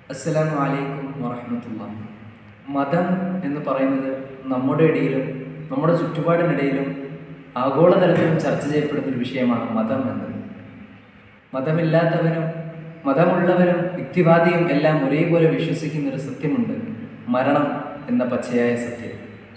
അസ്സലാമു അലൈക്കും വറഹമത്തുള്ള മതം എന്ന് പറയുന്നത് നമ്മുടെ ഇടയിലും നമ്മുടെ ചുറ്റുപാടിനിടയിലും ആഗോളതലത്തിലും ചർച്ച ചെയ്യപ്പെടുന്ന ഒരു വിഷയമാണ് മതം എന്നത് മതമില്ലാത്തവനും മതമുള്ളവനും യുക്തിവാദിയും എല്ലാം ഒരേപോലെ വിശ്വസിക്കുന്ന ഒരു സത്യമുണ്ട് മരണം എന്ന പച്ചയായ സത്യം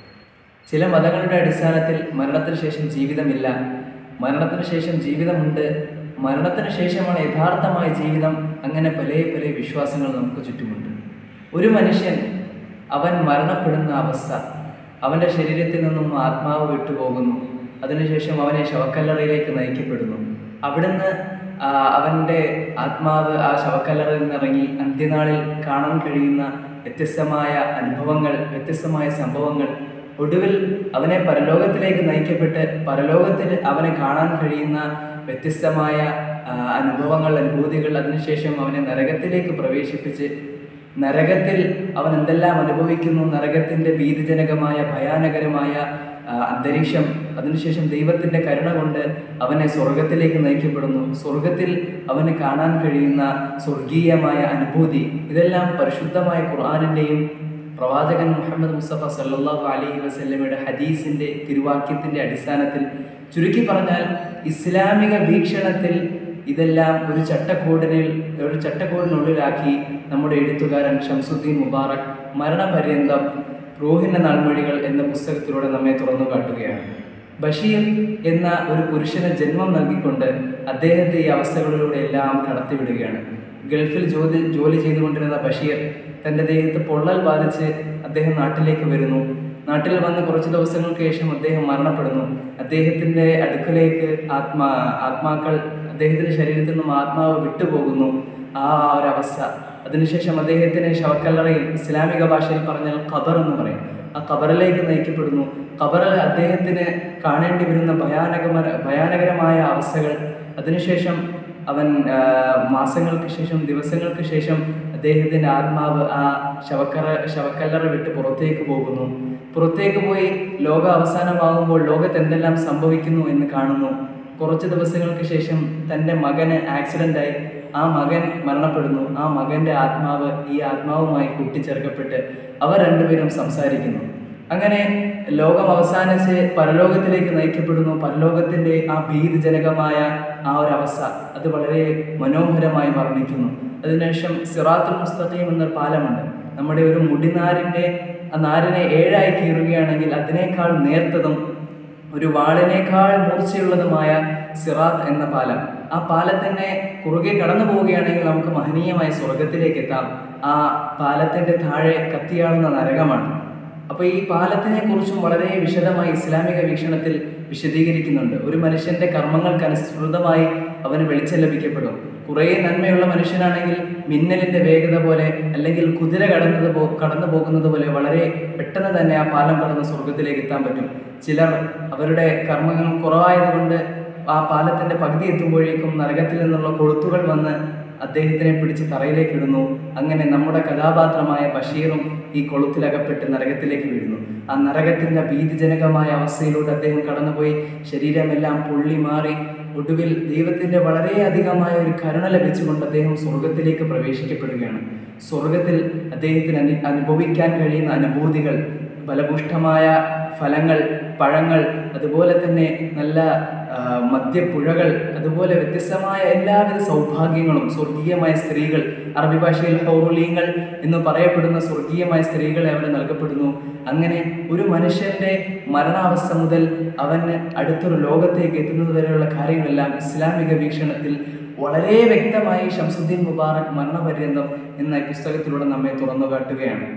ചില മതങ്ങളുടെ അടിസ്ഥാനത്തിൽ മരണത്തിന് ശേഷം ജീവിതമില്ല മരണത്തിന് ശേഷം ജീവിതമുണ്ട് മരണത്തിന് ശേഷമാണ് യഥാർത്ഥമായ ജീവിതം അങ്ങനെ പല പല വിശ്വാസങ്ങൾ നമുക്ക് ചുറ്റുമുണ്ട് ഒരു മനുഷ്യൻ അവൻ മരണപ്പെടുന്ന അവസ്ഥ അവൻ്റെ ശരീരത്തിൽ നിന്നും ആത്മാവ് വിട്ടുപോകുന്നു അതിനുശേഷം അവനെ ശവക്കല്ലറയിലേക്ക് നയിക്കപ്പെടുന്നു അവിടുന്ന് ആ, അവൻ്റെ ആത്മാവ് ആ ശവക്കല്ലറയിൽ നിന്നിറങ്ങി അന്ത്യനാളിൽ കാണാൻ കഴിയുന്ന വ്യത്യസ്തമായ അനുഭവങ്ങൾ വ്യത്യസ്തമായ സംഭവങ്ങൾ ഒടുവിൽ അവനെ പരലോകത്തിലേക്ക് നയിക്കപ്പെട്ട് പരലോകത്തിൽ അവനെ കാണാൻ കഴിയുന്ന വ്യത്യസ്തമായ ആ, അനുഭവങ്ങൾ അനുഭൂതികൾ അതിനുശേഷം അവനെ നരകത്തിലേക്ക് പ്രവേശിപ്പിച്ച് നരകത്തിൽ അവൻ എന്തെല്ലാം അനുഭവിക്കുന്നു നരകത്തിൻ്റെ ഭീതിജനകമായ ഭയാനകരമായ ആ, അന്തരീക്ഷം അതിനുശേഷം ദൈവത്തിൻ്റെ കരുണ കൊണ്ട് അവനെ സ്വർഗത്തിലേക്ക് നയിക്കപ്പെടുന്നു സ്വർഗത്തിൽ അവന് കാണാൻ കഴിയുന്ന സ്വർഗീയമായ അനുഭൂതി ഇതെല്ലാം പരിശുദ്ധമായ ഖുർആാനിൻ്റെയും പ്രവാചകൻ മുഹമ്മദ് മുസ്തഫ സല്ലല്ലാഹു അലൈഹി വസല്ലമയുടെ ഹദീസിൻ്റെ തിരുവാക്യത്തിൻ്റെ അടിസ്ഥാനത്തിൽ ചുരുക്കി പറഞ്ഞാൽ ഇസ്ലാമിക വീക്ഷണത്തിൽ ഇതെല്ലാം ഒരു ചട്ടക്കൂടിനിൽ ഒരു ചട്ടക്കൂടിനുള്ളിലാക്കി നമ്മുടെ എഴുത്തുകാരൻ ഷംസുദ്ദീൻ മുബാറക് മരണപര്യന്തം റൂഹിൻ്റെ നാൾമൊഴികൾ എന്ന പുസ്തകത്തിലൂടെ നമ്മെ തുറന്നു കാട്ടുകയാണ് ബഷീർ എന്ന ഒരു പുരുഷന് ജന്മം നൽകിക്കൊണ്ട് അദ്ദേഹത്തെ ഈ അവസ്ഥകളിലൂടെ എല്ലാം കടത്തിവിടുകയാണ് ഗൾഫിൽ ജോലി ജോലി ചെയ്തുകൊണ്ടിരുന്ന ബഷീർ തൻ്റെ ദേഹത്ത് പൊള്ളൽ ബാധിച്ച് അദ്ദേഹം നാട്ടിലേക്ക് വരുന്നു നാട്ടിൽ വന്ന് കുറച്ച് ദിവസങ്ങൾക്ക് ശേഷം അദ്ദേഹം മരണപ്പെടുന്നു അദ്ദേഹത്തിൻ്റെ അടുക്കലേക്ക് ആത്മാ ആത്മാക്കൾ അദ്ദേഹത്തിൻ്റെ ശരീരത്തിൽ നിന്നും ആത്മാവ് വിട്ടുപോകുന്നു ആ ഒരവസ്ഥ അതിനുശേഷം അദ്ദേഹത്തിന് ശവക്കല്ലറയിൽ ഇസ്ലാമിക ഭാഷയിൽ പറഞ്ഞാൽ ഖബർ എന്ന് പറയും ആ ഖബറിലേക്ക് നയിക്കപ്പെടുന്നു ഖബറിൽ അദ്ദേഹത്തിന് കാണേണ്ടി വരുന്ന ഭയാനകമര ഭയാനകരമായ അവസ്ഥകൾ അതിനുശേഷം അവൻ ആ, മാസങ്ങൾക്ക് ശേഷം ദിവസങ്ങൾക്ക് ശേഷം അദ്ദേഹത്തിൻ്റെ ആത്മാവ് ആ ശവക്കറ ശവക്കല്ലറ വിട്ട് പുറത്തേക്ക് പോകുന്നു പുറത്തേക്ക് പോയി ലോക അവസാനമാകുമ്പോൾ ലോകത്ത് എന്തെല്ലാം സംഭവിക്കുന്നു എന്ന് കാണുന്നു കുറച്ച് ദിവസങ്ങൾക്ക് ശേഷം തൻ്റെ മകന് ആക്സിഡൻ്റായി ആ മകൻ മരണപ്പെടുന്നു ആ മകൻ്റെ ആത്മാവ് ഈ ആത്മാവുമായി കൂട്ടിച്ചേർക്കപ്പെട്ട് അവർ രണ്ടുപേരും സംസാരിക്കുന്നു അങ്ങനെ ലോകം അവസാനിച്ച് പരലോകത്തിലേക്ക് നയിക്കപ്പെടുന്നു പരലോകത്തിൻ്റെ ആ ഭീതിജനകമായ ആ ഒരു അവസ്ഥ അത് വളരെ മനോഹരമായി വർണ്ണിക്കുന്നു അതിനുശേഷം സിറാത്തുൽ മുസ്തഖീം എന്നൊരു പാലമുണ്ട് നമ്മുടെ ഒരു മുടിനാരിൻ്റെ ആ നാരിനെ ഏഴായി കീറുകയാണെങ്കിൽ അതിനേക്കാൾ നേർത്തതും ഒരു വാളിനേക്കാൾ മൂർച്ചയുള്ളതുമായ സിറാത്ത് എന്ന പാലം ആ പാലത്തിനെ കുറുകെ കടന്നു പോവുകയാണെങ്കിൽ നമുക്ക് മഹനീയമായ സ്വർഗത്തിലേക്ക് എത്താം ആ പാലത്തിൻ്റെ താഴെ കത്തിയാളുന്ന നരകമാണ് അപ്പോൾ ഈ പാലത്തിനെ കുറിച്ചും വളരെ വിശദമായി ഇസ്ലാമിക വീക്ഷണത്തിൽ വിശദീകരിക്കുന്നുണ്ട് ഒരു മനുഷ്യന്റെ കർമ്മങ്ങൾക്ക് അനുസൃതമായി അവന് വെളിച്ചം ലഭിക്കപ്പെടും കുറേ നന്മയുള്ള മനുഷ്യനാണെങ്കിൽ മിന്നലിന്റെ വേഗത പോലെ അല്ലെങ്കിൽ കുതിര കടന്നത് പോ കടന്നു പോകുന്നത് പോലെ വളരെ പെട്ടെന്ന് തന്നെ ആ പാലം കടന്ന് സ്വർഗത്തിലേക്ക് എത്താൻ പറ്റും ചിലർ അവരുടെ കർമ്മങ്ങൾ കുറവായതുകൊണ്ട് ആ പാലത്തിന്റെ പകുതി എത്തുമ്പോഴേക്കും നരകത്തിൽ നിന്നുള്ള കൊളുത്തുകൾ വന്ന് അദ്ദേഹത്തിനെ പിടിച്ച് തറയിലേക്ക് ഇടുന്നു അങ്ങനെ നമ്മുടെ കഥാപാത്രമായ ബഷീറും ഈ കൊളുത്തിലകപ്പെട്ട് നരകത്തിലേക്ക് വീഴുന്നു ആ നരകത്തിൻ്റെ ഭീതിജനകമായ അവസ്ഥയിലൂടെ അദ്ദേഹം കടന്നുപോയി ശരീരമെല്ലാം പൊള്ളി മാറി ഒടുവിൽ ദൈവത്തിൻ്റെ വളരെയധികമായ ഒരു കരുണ ലഭിച്ചുകൊണ്ട് അദ്ദേഹം സ്വർഗത്തിലേക്ക് പ്രവേശിക്കപ്പെടുകയാണ് സ്വർഗത്തിൽ അദ്ദേഹത്തിന് അനു അനുഭവിക്കാൻ കഴിയുന്ന അനുഭൂതികൾ ഫലപുഷ്ടമായ ഫലങ്ങൾ പഴങ്ങൾ അതുപോലെ തന്നെ നല്ല ആ, മദ്യപ്പുഴകൾ അതുപോലെ വ്യത്യസ്തമായ എല്ലാവിധ സൗഭാഗ്യങ്ങളും സ്വർഗീയമായ സ്ത്രീകൾ അറബി ഭാഷയിൽ ഹൗറുലീങ്ങൾ എന്ന് പറയപ്പെടുന്ന സ്വർഗീയമായ സ്ത്രീകളെ അവന് നൽകപ്പെടുന്നു അങ്ങനെ ഒരു മനുഷ്യന്റെ മരണാവസ്ഥ മുതൽ അവന് അടുത്തൊരു ലോകത്തേക്ക് എത്തുന്നത് വരെയുള്ള കാര്യങ്ങളെല്ലാം ഇസ്ലാമിക വീക്ഷണത്തിൽ വളരെ വ്യക്തമായി ഷംസുദ്ദീൻ മുബാറക് മരണപര്യന്തം എന്ന ഈ പുസ്തകത്തിലൂടെ നമ്മെ തുറന്നു കാട്ടുകയാണ്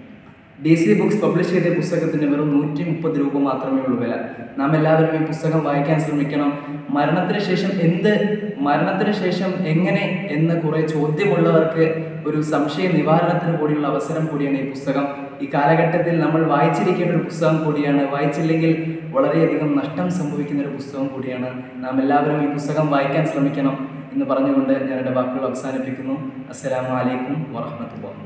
ഡി സി ബുക്സ് പബ്ലിഷ് ചെയ്ത പുസ്തകത്തിന് വെറും നൂറ്റി മുപ്പത് രൂപ മാത്രമേ ഉള്ളൂ വില നാം എല്ലാവരും ഈ പുസ്തകം വായിക്കാൻ ശ്രമിക്കണം മരണത്തിന് ശേഷം എന്ത് മരണത്തിന് ശേഷം എങ്ങനെ എന്ന് കുറേ ചോദ്യമുള്ളവർക്ക് ഒരു സംശയ നിവാരണത്തിന് കൂടിയുള്ള അവസരം കൂടിയാണ് ഈ പുസ്തകം ഈ കാലഘട്ടത്തിൽ നമ്മൾ വായിച്ചിരിക്കേണ്ട ഒരു പുസ്തകം കൂടിയാണ് വായിച്ചില്ലെങ്കിൽ വളരെയധികം നഷ്ടം സംഭവിക്കുന്ന ഒരു പുസ്തകം കൂടിയാണ് നാം എല്ലാവരും ഈ പുസ്തകം വായിക്കാൻ ശ്രമിക്കണം എന്ന് പറഞ്ഞുകൊണ്ട് ഞാൻ എൻ്റെ വാക്കുകൾ അവസാനിപ്പിക്കുന്നു അസ്സലാമു അലൈക്കും വറഹമത്തുള്ള